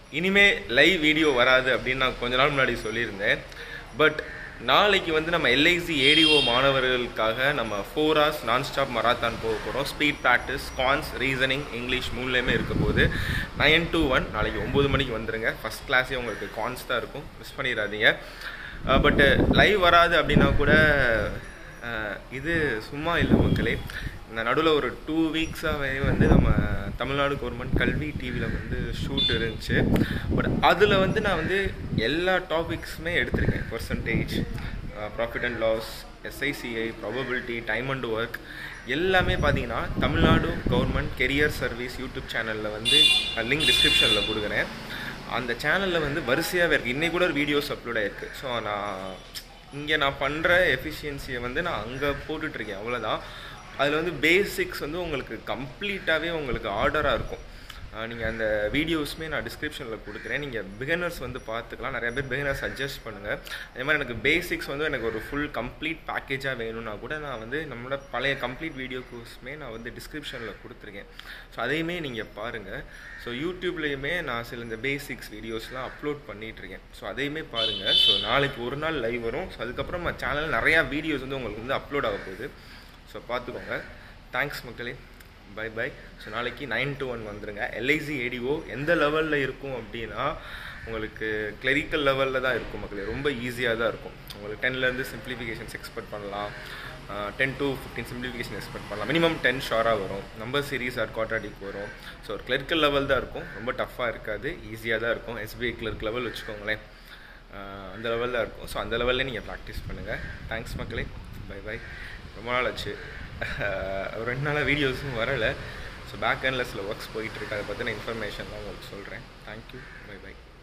இனிமே live video வராது அப்படின்னு நான் கொஞ்ச நாள் முன்னாடி சொல்லியிருந்தேன் பட் நாளைக்கு வந்து நம்ம எல்ஐசி ஏடிஓ மாணவர்களுக்காக நம்ம four hours nonstop marathon போக போகிறோம் speed practice quants reasoning English மூணுலேயுமே இருக்க போது நைன் டு ஒன் நாளைக்கு ஒம்பது மணிக்கு வந்துருங்க ஃபஸ்ட் கிளாஸே உங்களுக்கு கான்ஸ் தான் இருக்கும் மிஸ் பண்ணிடாதீங்க பட்டு லைவ் வராது அப்படின்னா கூட அஹ், இது சும்மா இல்லை மக்களே இந்த நடுவில் ஒரு டூ வீக்ஸாகவே வந்து நம்ம தமிழ்நாடு கவர்மெண்ட் கல்வி டிவியில் வந்து ஷூட் இருந்துச்சு பட் அதில் வந்து நான் வந்து எல்லா டாபிக்ஸுமே எடுத்திருக்கேன் percentage profit and loss SI CI probability time and work எல்லாமே பார்த்தீங்கன்னா Tamil Nadu government career service YouTube சேனலில் வந்து லிங்க் டிஸ்கிரிப்ஷனில் கொடுக்குறேன் அந்த சேனலில் வந்து வரிசையாகவே இருக்குது இன்னைக்கு கூட ஒரு வீடியோஸ் அப்லோட் ஆயிருக்கு ஸோ நான் இங்கே நான் பண்ணுற எஃபிஷியன்சியை வந்து நான் அங்கே போட்டுட்ருக்கேன் அவ்வளோதான் அதில் வந்து பேசிக்ஸ் வந்து உங்களுக்கு கம்ப்ளீட்டாகவே உங்களுக்கு ஆர்டராக இருக்கும் நீங்கள் அந்த வீடியோஸுமே நான் டிஸ்கிரிப்ஷனில் கொடுக்குறேன் நீங்கள் பிகினர்ஸ் வந்து பார்த்துக்கலாம் நிறைய பேர் பிகினர்ஸ் சஜஸ்ட் பண்ணுங்கள் அதே மாதிரி எனக்கு பேசிக்ஸ் வந்து எனக்கு ஒரு ஃபுல் கம்ப்ளீட் பேக்கேஜாக வேணும்னா கூட நான் வந்து நம்மளோட பழைய கம்ப்ளீட் வீடியோ கோர்ஸுமே நான் வந்து டிஸ்கிரிப்ஷனில் கொடுத்துருக்கேன் ஸோ அதையுமே நீங்கள் பாருங்கள் ஸோ யூடியூப்லேயுமே நான் சில இந்த பேசிக்ஸ் வீடியோஸ்லாம் அப்லோட் பண்ணிகிட்ருக்கேன் ஸோ அதையுமே பாருங்கள் ஸோ நாளைக்கு ஒரு நாள் லைவ் வரும் ஸோ அதுக்கப்புறம் நம்ம சேனல் நிறையா வீடியோஸ் வந்து உங்களுக்கு வந்து அப்லோட் ஆக போகுது ஸோ பார்த்துக்கோங்க தேங்க்ஸ் மக்களே பை பை ஸோ நாளைக்கு நைன் டு ஒன் வந்துருங்க எல்ஐசி ஏடிஓ எந்த லெவலில் இருக்கும் அப்படின்னா உங்களுக்கு கிளரிக்கல் லெவலில் தான் இருக்கும் மக்களே ரொம்ப ஈஸியாக தான் இருக்கும் உங்களுக்கு டென்லேருந்து சிம்பிளிஃபிகேஷன்ஸ் எக்ஸ்பெக்ட் பண்ணலாம் ten to fifteen simplification expect பண்ணலாம் மினிமம் டென் ஷாராக வரும் நம்பர் சீரிஸ் ஆர் குவாட்ராட்டிக் வரும் ஸோ ஒரு கிளரிக்கல் லெவல் தான் இருக்கும் ரொம்ப டஃப்பாக இருக்காது ஈஸியாக தான் இருக்கும் எஸ்பிஐ கிளர்க் லெவல் வச்சுக்கோங்களேன் ஆஹ் அந்த லெவலில் தான் இருக்கும் ஸோ அந்த லெவல்லே நீங்கள் ப்ராக்டிஸ் பண்ணுங்கள் தேங்க்ஸ் மக்களே பை பை ரொம்ப நாள் ஆச்சு ஒரு ரெண்டு நாளாக வீடியோஸும் வரலை ஸோ பேக் எண்டில் சில ஒர்க்ஸ் போயிட்டுருக்கு அதை பற்றின இன்ஃபர்மேஷன்லாம் உங்களுக்கு சொல்கிறேன் தேங்க்யூ பை பை